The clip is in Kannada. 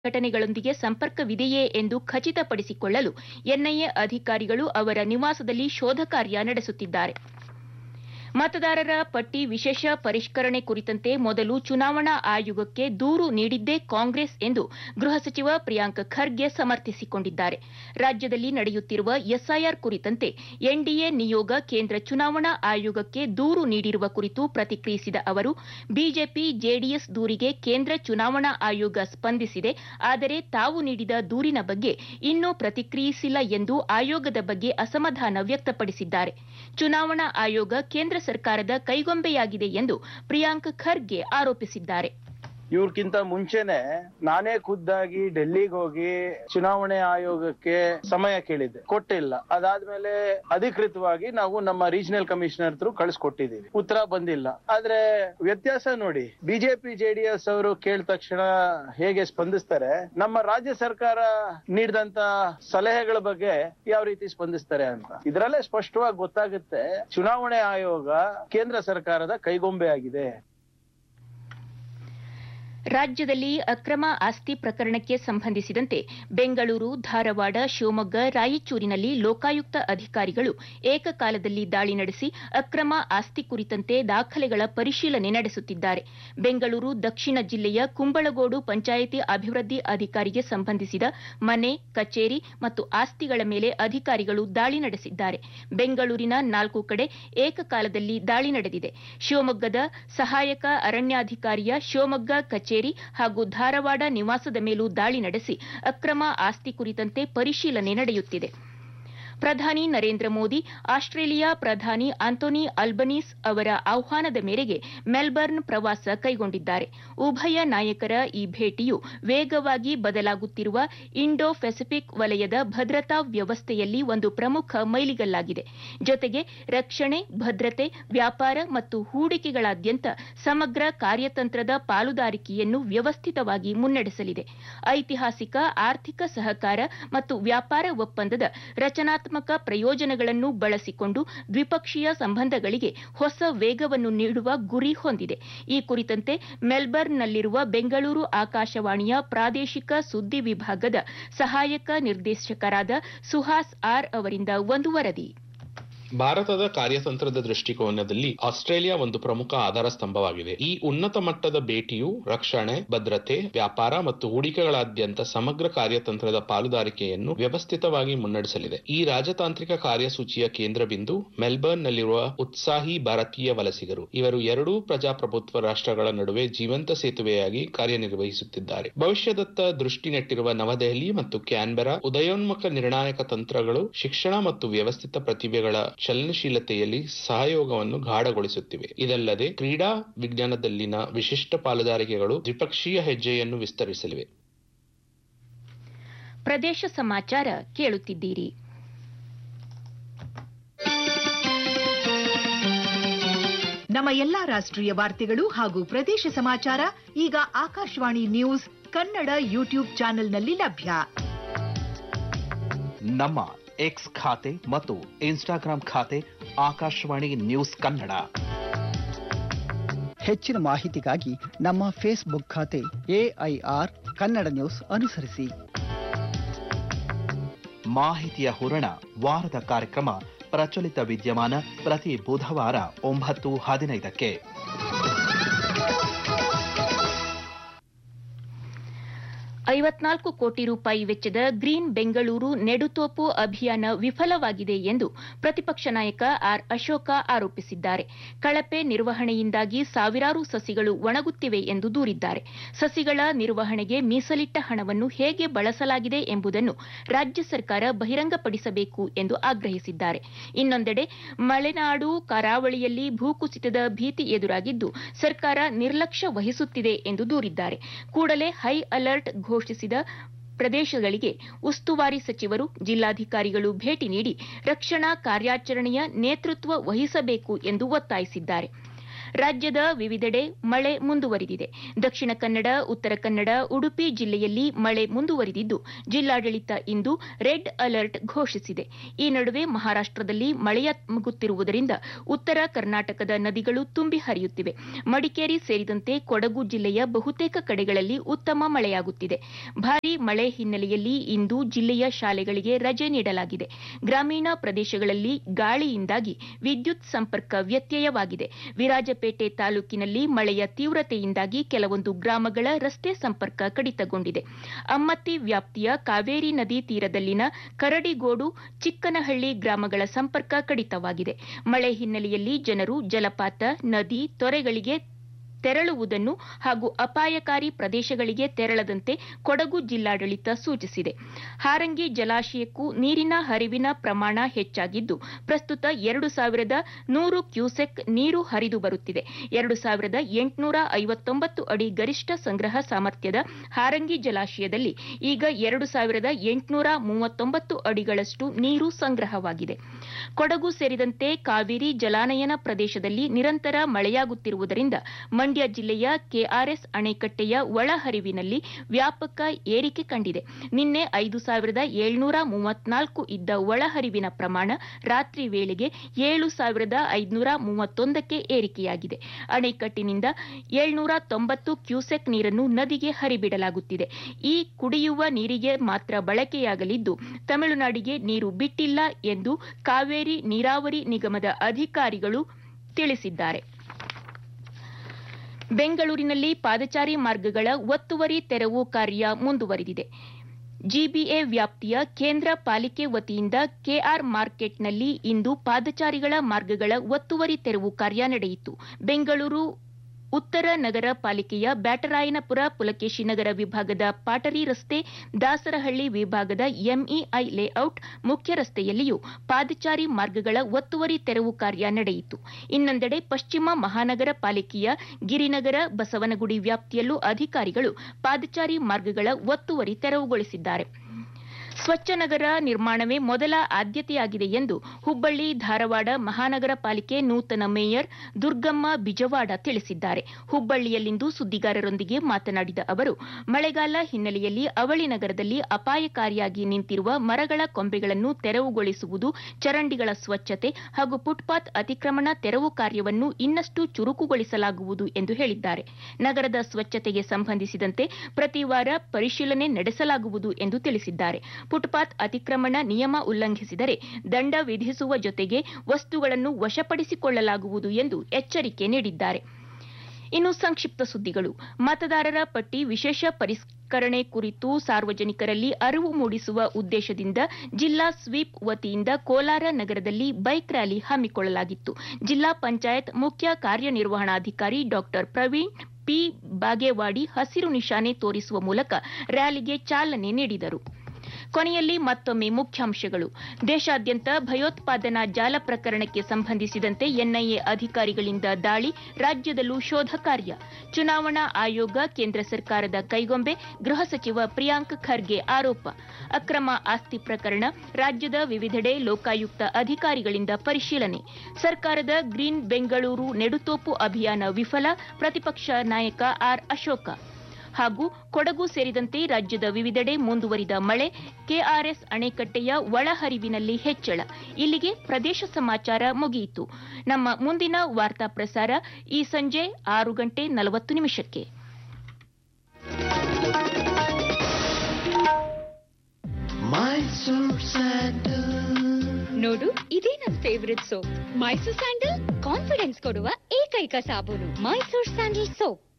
ಘಟನೆಗಳೊಂದಿಗೆ ಸಂಪರ್ಕವಿದೆಯೇ ಎಂದು ಖಚಿತಪಡಿಸಿಕೊಳ್ಳಲು ಎನ್ಐಎ ಅಧಿಕಾರಿಗಳು ಅವರ ನಿವಾಸದಲ್ಲಿ ಶೋಧ ಕಾರ್ಯ ನಡೆಸುತ್ತಿದ್ದಾರೆ ಮತದಾರರ ಪಟ್ಟಿ ವಿಶೇಷ ಪರಿಷ್ಕರಣೆ ಕುರಿತಂತೆ ಮೊದಲು ಚುನಾವಣಾ ಆಯೋಗಕ್ಕೆ ದೂರು ನೀಡಿದ್ದೇ ಕಾಂಗ್ರೆಸ್ ಎಂದು ಗೃಹ ಸಚಿವ ಪ್ರಿಯಾಂಕ್ ಖರ್ಗೆ ಸಮರ್ಥಿಸಿಕೊಂಡಿದ್ದಾರೆ ರಾಜ್ಯದಲ್ಲಿ ನಡೆಯುತ್ತಿರುವ ಎಸ್ಐಆರ್ ಕುರಿತಂತೆ ಎನ್ಡಿಎ ನಿಯೋಗ ಕೇಂದ್ರ ಚುನಾವಣಾ ಆಯೋಗಕ್ಕೆ ದೂರು ನೀಡಿರುವ ಕುರಿತು ಪ್ರತಿಕ್ರಿಯಿಸಿದ ಅವರು ಬಿಜೆಪಿ ಜೆಡಿಎಸ್ ದೂರಿಗೆ ಕೇಂದ್ರ ಚುನಾವಣಾ ಆಯೋಗ ಸ್ಪಂದಿಸಿದೆ ಆದರೆ ತಾವು ನೀಡಿದ ದೂರಿನ ಬಗ್ಗೆ ಇನ್ನೂ ಪ್ರತಿಕ್ರಿಯಿಸಿಲ್ಲ ಎಂದು ಆಯೋಗದ ಬಗ್ಗೆ ಅಸಮಾಧಾನ ವ್ಯಕ್ತಪಡಿಸಿದ್ದಾರೆ ಚುನಾವಣಾ ಆಯೋಗ ಕೇಂದ್ರ ಸರ್ಕಾರದ ಕೈಗೊಂಬೆಯಾಗಿದೆ ಎಂದು ಪ್ರಿಯಾಂಕ್ ಖರ್ಗೆ ಆರೋಪಿಸಿದ್ದಾರೆ ಇವ್ರಕ್ಕಿಂತ ಮುಂಚೆನೆ ನಾನೇ ಖುದ್ದಾಗಿ ಡೆಲ್ಲಿಗೆ ಹೋಗಿ ಚುನಾವಣೆ ಆಯೋಗಕ್ಕೆ ಸಮಯ ಕೇಳಿದ್ದೆ ಕೊಟ್ಟಿಲ್ಲ ಅದಾದ್ಮೇಲೆ ಅಧಿಕೃತವಾಗಿ ನಾವು ನಮ್ಮ ರೀಜನಲ್ ಕಮಿಷನರ್ ಹತ್ರ ಕಳಿಸ್ಕೊಟ್ಟಿದೀವಿ ಉತ್ತರ ಬಂದಿಲ್ಲ ಆದ್ರೆ ವ್ಯತ್ಯಾಸ ನೋಡಿ ಬಿಜೆಪಿ ಜೆಡಿಎಸ್ ಅವರು ಕೇಳಿದ ತಕ್ಷಣ ಹೇಗೆ ಸ್ಪಂದಿಸ್ತಾರೆ ನಮ್ಮ ರಾಜ್ಯ ಸರ್ಕಾರ ನೀಡಿದಂತ ಸಲಹೆಗಳ ಬಗ್ಗೆ ಯಾವ ರೀತಿ ಸ್ಪಂದಿಸ್ತಾರೆ ಅಂತ ಇದರಲ್ಲೇ ಸ್ಪಷ್ಟವಾಗಿ ಗೊತ್ತಾಗುತ್ತೆ ಚುನಾವಣೆ ಆಯೋಗ ಕೇಂದ್ರ ಸರ್ಕಾರದ ಕೈಗೊಂಬೆ ಆಗಿದೆ ರಾಜ್ಯದಲ್ಲಿ ಅಕ್ರಮ ಆಸ್ತಿ ಪ್ರಕರಣಕ್ಕೆ ಸಂಬಂಧಿಸಿದಂತೆ ಬೆಂಗಳೂರು ಧಾರವಾಡ ಶಿವಮೊಗ್ಗ ರಾಯಚೂರಿನಲ್ಲಿ ಲೋಕಾಯುಕ್ತ ಅಧಿಕಾರಿಗಳು ಏಕಕಾಲದಲ್ಲಿ ದಾಳಿ ನಡೆಸಿ ಅಕ್ರಮ ಆಸ್ತಿ ಕುರಿತಂತೆ ದಾಖಲೆಗಳ ಪರಿಶೀಲನೆ ನಡೆಸುತ್ತಿದ್ದಾರೆ ಬೆಂಗಳೂರು ದಕ್ಷಿಣ ಜಿಲ್ಲೆಯ ಕುಂಬಳಗೋಡು ಪಂಚಾಯಿತಿ ಅಭಿವೃದ್ಧಿ ಅಧಿಕಾರಿಗೆ ಸಂಬಂಧಿಸಿದ ಮನೆ ಕಚೇರಿ ಮತ್ತು ಆಸ್ತಿಗಳ ಮೇಲೆ ಅಧಿಕಾರಿಗಳು ದಾಳಿ ನಡೆಸಿದ್ದಾರೆ ಬೆಂಗಳೂರಿನ ನಾಲ್ಕು ಕಡೆ ಏಕಕಾಲದಲ್ಲಿ ದಾಳಿ ನಡೆದಿದೆ ಶಿವಮೊಗ್ಗದ ಸಹಾಯಕ ಅರಣ್ಯಾಧಿಕಾರಿಯ ಶಿವಮೊಗ್ಗ ಕಚೇರಿ ಹಾಗೂ ಧಾರವಾಡ ನಿವಾಸದ ಮೇಲೂ ದಾಳಿ ನಡೆಸಿ ಅಕ್ರಮ ಆಸ್ತಿ ಕುರಿತಂತೆ ಪರಿಶೀಲನೆ ನಡೆಯುತ್ತಿದೆ ಪ್ರಧಾನಿ ನರೇಂದ್ರ ಮೋದಿ ಆಸ್ಟ್ರೇಲಿಯಾ ಪ್ರಧಾನಿ ಆಂಟೋನಿ ಅಲ್ಬನೀಸ್ ಅವರ ಆಹ್ವಾನದ ಮೇರೆಗೆ ಮೆಲ್ಬರ್ನ್ ಪ್ರವಾಸ ಕೈಗೊಂಡಿದ್ದಾರೆ ಉಭಯ ನಾಯಕರ ಈ ಭೇಟಿಯು ವೇಗವಾಗಿ ಬದಲಾಗುತ್ತಿರುವ ಇಂಡೋ ಪೆಸಿಫಿಕ್ ವಲಯದ ಭದ್ರತಾ ವ್ಯವಸ್ಥೆಯಲ್ಲಿ ಒಂದು ಪ್ರಮುಖ ಮೈಲಿಗಲ್ಲಾಗಿದೆ ಜೊತೆಗೆ ರಕ್ಷಣೆ ಭದ್ರತೆ ವ್ಯಾಪಾರ ಮತ್ತು ಹೂಡಿಕೆಗಳಾದ್ಯಂತ ಸಮಗ್ರ ಕಾರ್ಯತಂತ್ರದ ಪಾಲುದಾರಿಕೆಯನ್ನು ವ್ಯವಸ್ಥಿತವಾಗಿ ಮುನ್ನಡೆಸಲಿದೆ ಐತಿಹಾಸಿಕ ಆರ್ಥಿಕ ಸಹಕಾರ ಮತ್ತು ವ್ಯಾಪಾರ ಒಪ್ಪಂದದ ರಚನಾತ್ಮಕ ಪ್ರಯೋಜನಗಳನ್ನು ಬಳಸಿಕೊಂಡು ದ್ವಿಪಕ್ಷೀಯ ಸಂಬಂಧಗಳಿಗೆ ಹೊಸ ವೇಗವನ್ನು ನೀಡುವ ಗುರಿ ಹೊಂದಿದೆ ಈ ಕುರಿತಂತೆ ಮೆಲ್ಬರ್ನ್ನಲ್ಲಿರುವ ಬೆಂಗಳೂರು ಆಕಾಶವಾಣಿಯ ಪ್ರಾದೇಶಿಕ ಸುದ್ದಿ ವಿಭಾಗದ ಸಹಾಯಕ ನಿರ್ದೇಶಕರಾದ ಸುಹಾಸ್ ಆರ್ ಅವರಿಂದ ಒಂದು ವರದಿ ಭಾರತದ ಕಾರ್ಯತಂತ್ರದ ದೃಷ್ಟಿಕೋನದಲ್ಲಿ ಆಸ್ಟ್ರೇಲಿಯಾ ಒಂದು ಪ್ರಮುಖ ಆಧಾರ ಸ್ತಂಭವಾಗಿದೆ ಈ ಉನ್ನತ ಮಟ್ಟದ ಭೇಟಿಯು ರಕ್ಷಣೆ ಭದ್ರತೆ ವ್ಯಾಪಾರ ಮತ್ತು ಹೂಡಿಕೆಗಳಾದ್ಯಂತ ಸಮಗ್ರ ಕಾರ್ಯತಂತ್ರದ ಪಾಲುದಾರಿಕೆಯನ್ನು ವ್ಯವಸ್ಥಿತವಾಗಿ ಮುನ್ನಡೆಸಲಿದೆ ಈ ರಾಜತಾಂತ್ರಿಕ ಕಾರ್ಯಸೂಚಿಯ ಕೇಂದ್ರ ಬಿಂದು ಮೆಲ್ಬರ್ನ್ ನಲ್ಲಿರುವ ಉತ್ಸಾಹಿ ಭಾರತೀಯ ವಲಸಿಗರು ಇವರು ಎರಡೂ ಪ್ರಜಾಪ್ರಭುತ್ವ ರಾಷ್ಟ್ರಗಳ ನಡುವೆ ಜೀವಂತ ಸೇತುವೆಯಾಗಿ ಕಾರ್ಯನಿರ್ವಹಿಸುತ್ತಿದ್ದಾರೆ ಭವಿಷ್ಯದತ್ತ ದೃಷ್ಟಿ ನೆಟ್ಟಿರುವ ನವದೆಹಲಿ ಮತ್ತು ಕ್ಯಾನ್ಬೆರಾ ಉದಯೋನ್ಮುಖ ನಿರ್ಣಾಯಕ ತಂತ್ರಗಳು ಶಿಕ್ಷಣ ಮತ್ತು ವ್ಯವಸ್ಥಿತ ಪ್ರತಿಭೆಗಳ ಚಲನಶೀಲತೆಯಲ್ಲಿ ಸಹಯೋಗವನ್ನು ಗಾಢಗೊಳಿಸುತ್ತಿವೆ ಇದಲ್ಲದೆ ಕ್ರೀಡಾ ವಿಜ್ಞಾನದಲ್ಲಿನ ವಿಶಿಷ್ಟ ಪಾಲುದಾರಿಕೆಗಳು ದ್ವಿಪಕ್ಷೀಯ ಹೆಜ್ಜೆಯನ್ನು ವಿಸ್ತರಿಸಲಿವೆ ಪ್ರದೇಶ ಸಮಾಚಾರ ಕೇಳುತ್ತಿದ್ದೀರಿ ನಮ್ಮ ಎಲ್ಲಾ ರಾಷ್ಟ್ರೀಯ ವಾರ್ತೆಗಳು ಹಾಗೂ ಪ್ರದೇಶ ಸಮಾಚಾರ ಈಗ ಆಕಾಶವಾಣಿ ನ್ಯೂಸ್ ಕನ್ನಡ ಯೂಟ್ಯೂಬ್ ಚಾನೆಲ್ನಲ್ಲಿ ಲಭ್ಯ ನಮ್ಮ ಎಕ್ಸ್ ಖಾತೆ ಮತ್ತು ಇನ್ಸ್ಟಾಗ್ರಾಂ ಖಾತೆ ಆಕಾಶವಾಣಿ ನ್ಯೂಸ್ ಕನ್ನಡ ಹೆಚ್ಚಿನ ಮಾಹಿತಿಗಾಗಿ ನಮ್ಮ ಫೇಸ್ಬುಕ್ ಖಾತೆ ಎಐಆರ್ ಕನ್ನಡ ನ್ಯೂಸ್ ಅನುಸರಿಸಿ ಮಾಹಿತಿಯ ಹೂರಣ ವಾರದ ಕಾರ್ಯಕ್ರಮ ಪ್ರಚಲಿತ ವಿದ್ಯಮಾನ ಪ್ರತಿ ಬುಧವಾರ ಒಂಬತ್ತು ಹದಿನೈದಕ್ಕೆ ಐವತ್ನಾಲ್ಕು ಕೋಟಿ ರೂಪಾಯಿ ವೆಚ್ಚದ ಗ್ರೀನ್ ಬೆಂಗಳೂರು ನೆಡುತೋಪು ಅಭಿಯಾನ ವಿಫಲವಾಗಿದೆ ಎಂದು ಪ್ರತಿಪಕ್ಷ ನಾಯಕ ಆರ್ ಅಶೋಕ ಆರೋಪಿಸಿದ್ದಾರೆ ಕಳಪೆ ನಿರ್ವಹಣೆಯಿಂದಾಗಿ ಸಾವಿರಾರು ಸಸಿಗಳು ಒಣಗುತ್ತಿವೆ ಎಂದು ದೂರಿದ್ದಾರೆ ಸಸಿಗಳ ನಿರ್ವಹಣೆಗೆ ಮೀಸಲಿಟ್ಟ ಹಣವನ್ನು ಹೇಗೆ ಬಳಸಲಾಗಿದೆ ಎಂಬುದನ್ನು ರಾಜ್ಯ ಸರ್ಕಾರ ಬಹಿರಂಗಪಡಿಸಬೇಕು ಎಂದು ಆಗ್ರಹಿಸಿದ್ದಾರೆ ಇನ್ನೊಂದೆಡೆ ಮಲೆನಾಡು ಕರಾವಳಿಯಲ್ಲಿ ಭೂಕುಸಿತದ ಭೀತಿ ಎದುರಾಗಿದ್ದು ಸರ್ಕಾರ ನಿರ್ಲಕ್ಷ್ಯ ವಹಿಸುತ್ತಿದೆ ಎಂದು ದೂರಿದ್ದಾರೆ ಕೂಡಲೇ ಹೈ ಅಲರ್ಟ್ ಘೋಷಿಸಿದ ಪ್ರದೇಶಗಳಿಗೆ ಉಸ್ತುವಾರಿ ಸಚಿವರು ಜಿಲ್ಲಾಧಿಕಾರಿಗಳು ಭೇಟಿ ನೀಡಿ ರಕ್ಷಣಾ ಕಾರ್ಯಾಚರಣೆಯ ನೇತೃತ್ವ ವಹಿಸಬೇಕು ಎಂದು ಒತ್ತಾಯಿಸಿದ್ದಾರೆ ರಾಜ್ಯದ ವಿವಿಧೆಡೆ ಮಳೆ ಮುಂದುವರಿದಿದೆ ದಕ್ಷಿಣ ಕನ್ನಡ ಉತ್ತರ ಕನ್ನಡ ಉಡುಪಿ ಜಿಲ್ಲೆಯಲ್ಲಿ ಮಳೆ ಮುಂದುವರಿದಿದ್ದು ಜಿಲ್ಲಾಡಳಿತ ಇಂದು ರೆಡ್ ಅಲರ್ಟ್ ಘೋಷಿಸಿದೆ ಈ ನಡುವೆ ಮಹಾರಾಷ್ಟದಲ್ಲಿ ಮಳೆಯಾಗುತ್ತಿರುವುದರಿಂದ ಉತ್ತರ ಕರ್ನಾಟಕದ ನದಿಗಳು ತುಂಬಿ ಹರಿಯುತ್ತಿವೆ ಮಡಿಕೇರಿ ಸೇರಿದಂತೆ ಕೊಡಗು ಜಿಲ್ಲೆಯ ಬಹುತೇಕ ಕಡೆಗಳಲ್ಲಿ ಉತ್ತಮ ಮಳೆಯಾಗುತ್ತಿದೆ ಭಾರೀ ಮಳೆ ಹಿನ್ನೆಲೆಯಲ್ಲಿ ಇಂದು ಜಿಲ್ಲೆಯ ಶಾಲೆಗಳಿಗೆ ರಜೆ ನೀಡಲಾಗಿದೆ ಗ್ರಾಮೀಣ ಪ್ರದೇಶಗಳಲ್ಲಿ ಗಾಳಿಯಿಂದಾಗಿ ವಿದ್ಯುತ್ ಸಂಪರ್ಕ ವ್ಯತ್ಯಯವಾಗಿದೆ ವಿರಾಜಪೇಟೆ ತಾಲೂಕಿನಲ್ಲಿ ಮಳೆಯ ತೀವ್ರತೆಯಿಂದಾಗಿ ಕೆಲವೊಂದು ಗ್ರಾಮಗಳ ರಸ್ತೆ ಸಂಪರ್ಕ ಕಡಿತಗೊಂಡಿದೆ ಅಮ್ಮತ್ತಿ ವ್ಯಾಪ್ತಿಯ ಕಾವೇರಿ ನದಿ ತೀರದಲ್ಲಿನ ಕರಡಿಗೋಡು ಚಿಕ್ಕನಹಳ್ಳಿ ಗ್ರಾಮಗಳ ಸಂಪರ್ಕ ಕಡಿತವಾಗಿದೆ ಮಳೆ ಹಿನ್ನೆಲೆಯಲ್ಲಿ ಜನರು ಜಲಪಾತ ನದಿ ತೊರೆಗಳಿಗೆ ತೆರಳುವುದನ್ನು ಹಾಗೂ ಅಪಾಯಕಾರಿ ಪ್ರದೇಶಗಳಿಗೆ ತೆರಳದಂತೆ ಕೊಡಗು ಜಿಲ್ಲಾಡಳಿತ ಸೂಚಿಸಿದೆ ಹಾರಂಗಿ ಜಲಾಶಯಕ್ಕೂ ನೀರಿನ ಹರಿವಿನ ಪ್ರಮಾಣ ಹೆಚ್ಚಾಗಿದ್ದು ಪ್ರಸ್ತುತ ಎರಡು ಸಾವಿರದ ನೂರು ಕ್ಯೂಸೆಕ್ ನೀರು ಹರಿದು ಬರುತ್ತಿದೆ ಎರಡು ಸಾವಿರದ ಎಂಟುನೂರ ಐವತ್ತೊಂಬತ್ತು ಅಡಿ ಗರಿಷ್ಠ ಸಂಗ್ರಹ ಸಾಮರ್ಥ್ಯದ ಹಾರಂಗಿ ಜಲಾಶಯದಲ್ಲಿ ಈಗ ಎರಡು ಸಾವಿರದ ಎಂಟುನೂರ ಮೂವತ್ತೊಂಬತ್ತು ಅಡಿಗಳಷ್ಟು ನೀರು ಸಂಗ್ರಹವಾಗಿದೆ ಕೊಡಗು ಸೇರಿದಂತೆ ಕಾವೇರಿ ಜಲಾನಯನ ಪ್ರದೇಶದಲ್ಲಿ ನಿರಂತರ ಮಳೆಯಾಗುತ್ತಿರುವುದರಿಂದ ಮಂಡ್ಯ ಜಿಲ್ಲೆಯ ಕೆಆರ್ಎಸ್ ಅಣೆಕಟ್ಟೆಯ ಒಳಹರಿವಿನಲ್ಲಿ ವ್ಯಾಪಕ ಏರಿಕೆ ಕಂಡಿದೆ ನಿನ್ನೆ ಐದು ಸಾವಿರದ ಏಳ್ನೂರ ಮೂವತ್ನಾಲ್ಕು ಇದ್ದ ಒಳಹರಿವಿನ ಪ್ರಮಾಣ ರಾತ್ರಿ ವೇಳೆಗೆ ಏಳು ಸಾವಿರದ ಐದುನೂರ ಮೂವತ್ತೊಂದಕ್ಕೆ ಏರಿಕೆಯಾಗಿದೆ ಅಣೆಕಟ್ಟಿನಿಂದ ಏಳ್ನೂರ ತೊಂಬತ್ತು ಕ್ಯೂಸೆಕ್ ನೀರನ್ನು ನದಿಗೆ ಹರಿಬಿಡಲಾಗುತ್ತಿದೆ ಈ ಕುಡಿಯುವ ನೀರಿಗೆ ಮಾತ್ರ ಬಳಕೆಯಾಗಲಿದ್ದು ತಮಿಳುನಾಡಿಗೆ ನೀರು ಬಿಟ್ಟಿಲ್ಲ ಎಂದು ಕಾವೇರಿ ನೀರಾವರಿ ನಿಗಮದ ಅಧಿಕಾರಿಗಳು ತಿಳಿಸಿದ್ದಾರೆ ಬೆಂಗಳೂರಿನಲ್ಲಿ ಪಾದಚಾರಿ ಮಾರ್ಗಗಳ ಒತ್ತುವರಿ ತೆರವು ಕಾರ್ಯ ಮುಂದುವರಿದಿದೆ ಜಿಬಿಎ ವ್ಯಾಪ್ತಿಯ ಕೇಂದ್ರ ಪಾಲಿಕೆ ವತಿಯಿಂದ ಕೆಆರ್ ಮಾರ್ಕೆಟ್ನಲ್ಲಿ ಇಂದು ಪಾದಚಾರಿಗಳ ಮಾರ್ಗಗಳ ಒತ್ತುವರಿ ತೆರವು ಕಾರ್ಯ ನಡೆಯಿತು ಬೆಂಗಳೂರು ಉತ್ತರ ನಗರ ಪಾಲಿಕೆಯ ಬ್ಯಾಟರಾಯನಪುರ ಪುಲಕೇಶಿ ನಗರ ವಿಭಾಗದ ಪಾಟರಿ ರಸ್ತೆ ದಾಸರಹಳ್ಳಿ ವಿಭಾಗದ ಎಂಇಐ ಲೇಔಟ್ ಮುಖ್ಯ ರಸ್ತೆಯಲ್ಲಿಯೂ ಪಾದಚಾರಿ ಮಾರ್ಗಗಳ ಒತ್ತುವರಿ ತೆರವು ಕಾರ್ಯ ನಡೆಯಿತು ಇನ್ನೊಂದೆಡೆ ಪಶ್ಚಿಮ ಮಹಾನಗರ ಪಾಲಿಕೆಯ ಗಿರಿನಗರ ಬಸವನಗುಡಿ ವ್ಯಾಪ್ತಿಯಲ್ಲೂ ಅಧಿಕಾರಿಗಳು ಪಾದಚಾರಿ ಮಾರ್ಗಗಳ ಒತ್ತುವರಿ ತೆರವುಗೊಳಿಸಿದ್ದಾರೆ ಸ್ವಚ್ಛ ನಗರ ನಿರ್ಮಾಣವೇ ಮೊದಲ ಆದ್ಯತೆಯಾಗಿದೆ ಎಂದು ಹುಬ್ಬಳ್ಳಿ ಧಾರವಾಡ ಮಹಾನಗರ ಪಾಲಿಕೆ ನೂತನ ಮೇಯರ್ ದುರ್ಗಮ್ಮ ಬಿಜವಾಡ ತಿಳಿಸಿದ್ದಾರೆ ಹುಬ್ಬಳ್ಳಿಯಲ್ಲಿಂದು ಸುದ್ದಿಗಾರರೊಂದಿಗೆ ಮಾತನಾಡಿದ ಅವರು ಮಳೆಗಾಲ ಹಿನ್ನೆಲೆಯಲ್ಲಿ ಅವಳಿ ನಗರದಲ್ಲಿ ಅಪಾಯಕಾರಿಯಾಗಿ ನಿಂತಿರುವ ಮರಗಳ ಕೊಂಬೆಗಳನ್ನು ತೆರವುಗೊಳಿಸುವುದು ಚರಂಡಿಗಳ ಸ್ವಚ್ಛತೆ ಹಾಗೂ ಫುಟ್ಪಾತ್ ಅತಿಕ್ರಮಣ ತೆರವು ಕಾರ್ಯವನ್ನು ಇನ್ನಷ್ಟು ಚುರುಕುಗೊಳಿಸಲಾಗುವುದು ಎಂದು ಹೇಳಿದ್ದಾರೆ ನಗರದ ಸ್ವಚ್ಛತೆಗೆ ಸಂಬಂಧಿಸಿದಂತೆ ಪ್ರತಿ ವಾರ ಪರಿಶೀಲನೆ ನಡೆಸಲಾಗುವುದು ಎಂದು ತಿಳಿಸಿದ್ದಾರೆ ಫುಟ್ಪಾತ್ ಅತಿಕ್ರಮಣ ನಿಯಮ ಉಲ್ಲಂಘಿಸಿದರೆ ದಂಡ ವಿಧಿಸುವ ಜೊತೆಗೆ ವಸ್ತುಗಳನ್ನು ವಶಪಡಿಸಿಕೊಳ್ಳಲಾಗುವುದು ಎಂದು ಎಚ್ಚರಿಕೆ ನೀಡಿದ್ದಾರೆ ಇನ್ನು ಸಂಕ್ಷಿಪ್ತ ಸುದ್ದಿಗಳು ಮತದಾರರ ಪಟ್ಟಿ ವಿಶೇಷ ಪರಿಷ್ಕರಣೆ ಕುರಿತು ಸಾರ್ವಜನಿಕರಲ್ಲಿ ಅರಿವು ಮೂಡಿಸುವ ಉದ್ದೇಶದಿಂದ ಜಿಲ್ಲಾ ಸ್ವೀಪ್ ವತಿಯಿಂದ ಕೋಲಾರ ನಗರದಲ್ಲಿ ಬೈಕ್ ರ್ಯಾಲಿ ಹಮ್ಮಿಕೊಳ್ಳಲಾಗಿತ್ತು ಜಿಲ್ಲಾ ಪಂಚಾಯತ್ ಮುಖ್ಯ ಕಾರ್ಯನಿರ್ವಹಣಾಧಿಕಾರಿ ಡಾ ಪ್ರವೀಣ್ ಪಿ ಬಾಗೇವಾಡಿ ಹಸಿರು ನಿಶಾನೆ ತೋರಿಸುವ ಮೂಲಕ ರ್ಯಾಲಿಗೆ ಚಾಲನೆ ನೀಡಿದರು ಕೊನೆಯಲ್ಲಿ ಮತ್ತೊಮ್ಮೆ ಮುಖ್ಯಾಂಶಗಳು ದೇಶಾದ್ಯಂತ ಭಯೋತ್ಪಾದನಾ ಜಾಲ ಪ್ರಕರಣಕ್ಕೆ ಸಂಬಂಧಿಸಿದಂತೆ ಎನ್ಐಎ ಅಧಿಕಾರಿಗಳಿಂದ ದಾಳಿ ರಾಜ್ಯದಲ್ಲೂ ಶೋಧ ಕಾರ್ಯ ಚುನಾವಣಾ ಆಯೋಗ ಕೇಂದ್ರ ಸರ್ಕಾರದ ಕೈಗೊಂಬೆ ಗೃಹ ಸಚಿವ ಪ್ರಿಯಾಂಕ್ ಖರ್ಗೆ ಆರೋಪ ಅಕ್ರಮ ಆಸ್ತಿ ಪ್ರಕರಣ ರಾಜ್ಯದ ವಿವಿಧೆಡೆ ಲೋಕಾಯುಕ್ತ ಅಧಿಕಾರಿಗಳಿಂದ ಪರಿಶೀಲನೆ ಸರ್ಕಾರದ ಗ್ರೀನ್ ಬೆಂಗಳೂರು ನೆಡುತೋಪು ಅಭಿಯಾನ ವಿಫಲ ಪ್ರತಿಪಕ್ಷ ನಾಯಕ ಆರ್ ಅಶೋಕ ಹಾಗೂ ಕೊಡಗು ಸೇರಿದಂತೆ ರಾಜ್ಯದ ವಿವಿಧೆಡೆ ಮುಂದುವರಿದ ಮಳೆ ಕೆಆರ್ಎಸ್ ಅಣೆಕಟ್ಟೆಯ ಒಳಹರಿವಿನಲ್ಲಿ ಹೆಚ್ಚಳ ಇಲ್ಲಿಗೆ ಪ್ರದೇಶ ಸಮಾಚಾರ ಮುಗಿಯಿತು ನಮ್ಮ ಮುಂದಿನ ವಾರ್ತಾ ಪ್ರಸಾರ ಈ ಸಂಜೆ ಆರು ಗಂಟೆ ನಲವತ್ತು ನಿಮಿಷಕ್ಕೆ ನೋಡು ಇದೇ ನನ್ favourite soap Mysore sandal confidence ಕೊಡುವ ಏಕೈಕ ಸಾಬೂನು ಮೈಸೂರ್ ಸ್ಯಾಂಡಲ್ ಸೋಪ್